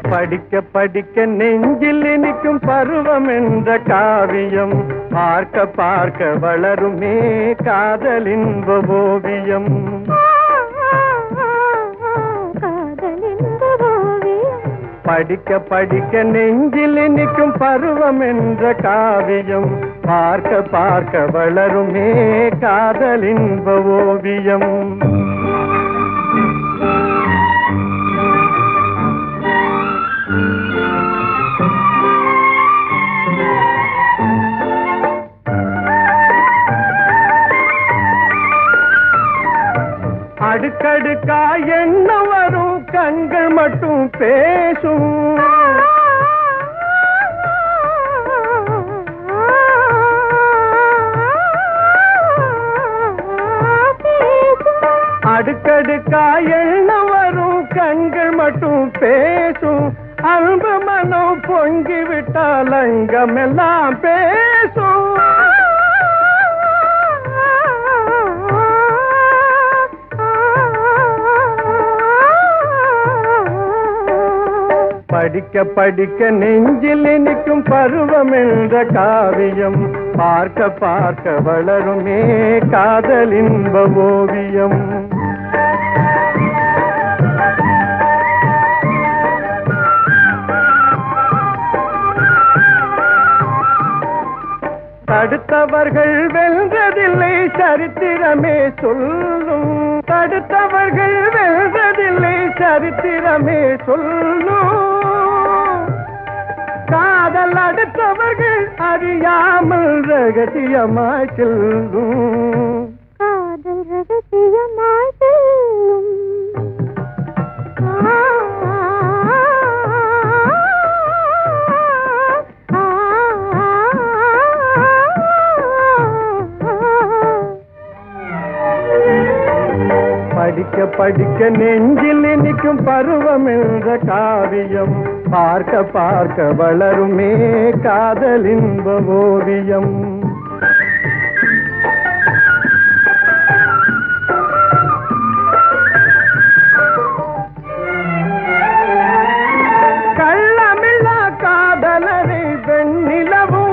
படிக்க படிக்க நெஞ்சில் இனிக்கும் பருவம் என்ற காவியம் பார்க்க பார்க்க வளருமே காதலின்ப ஓவியம் காதலின்ப ஓவியம் படிக்க படிக்க நெஞ்சில் இனிக்கும் பருவம் என்ற காவியம் பார்க்க பார்க்க வளருமே காதலின்ப ஓவியம் அடுக்கடுக்கா என்ன வரும் கண்கள் மட்டும் பேசும் அடுக்கடுக்கா என்ன வரும் கண்கள் மட்டும் பேசும் அன்பு மனம் பொங்கி விட்டால் அங்கமெல்லாம் பேசும் படிக்க படிக்க நெஞ்சில் இனிக்கும் பருவம் என்ற காவியம் பார்க்க பார்க்க வளருமே காதலின்ப ஓவியம் தடுத்தவர்கள் வென்றதில்லை சரித்திரமே சொல்லும் தடுத்தவர்கள் வென்றதில்லை சரித்திரமே சொல்லும் காதல் அடுத்தவர்கள் அறியாமல் ரகசியமாய் செல்லும் காதல் ரகசியமாய் செல்லும் ஆ, ஆ, படிக்க படிக்க நெஞ்சில் இனிக்கும் பருவம் என்ற காவியம் பார்க்க பார்க்க வளருமே காதலின்ப ஓவியம் கள்ளமில்லா காதலரை வெண்ணிலவும்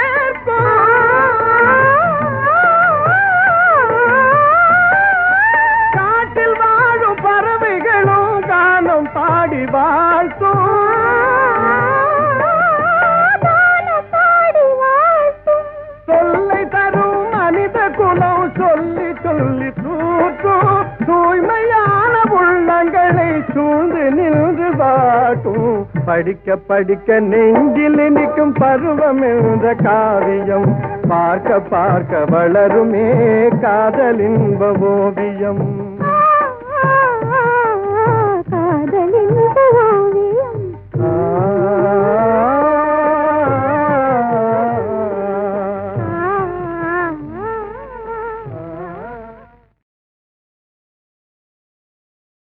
ஏற்கும் காட்டில் வாழும் பறவைகளும் கானம் பாடி வாழ்த்தும் தானம் பாடி வாழ்த்தும் சொல்லை தரும் மனித குலம் சொல்லி சொல்லி தூற்றும் தூய்மையான உள்ளங்களை சூழ்ந்து நின்று வாட்டும் படிக்க படிக்க நெஞ்சில் நிற்கும் பருவம் என்ற காவியம் பார்க்க பார்க்க வளருமே காதலின்ப ஓவியம்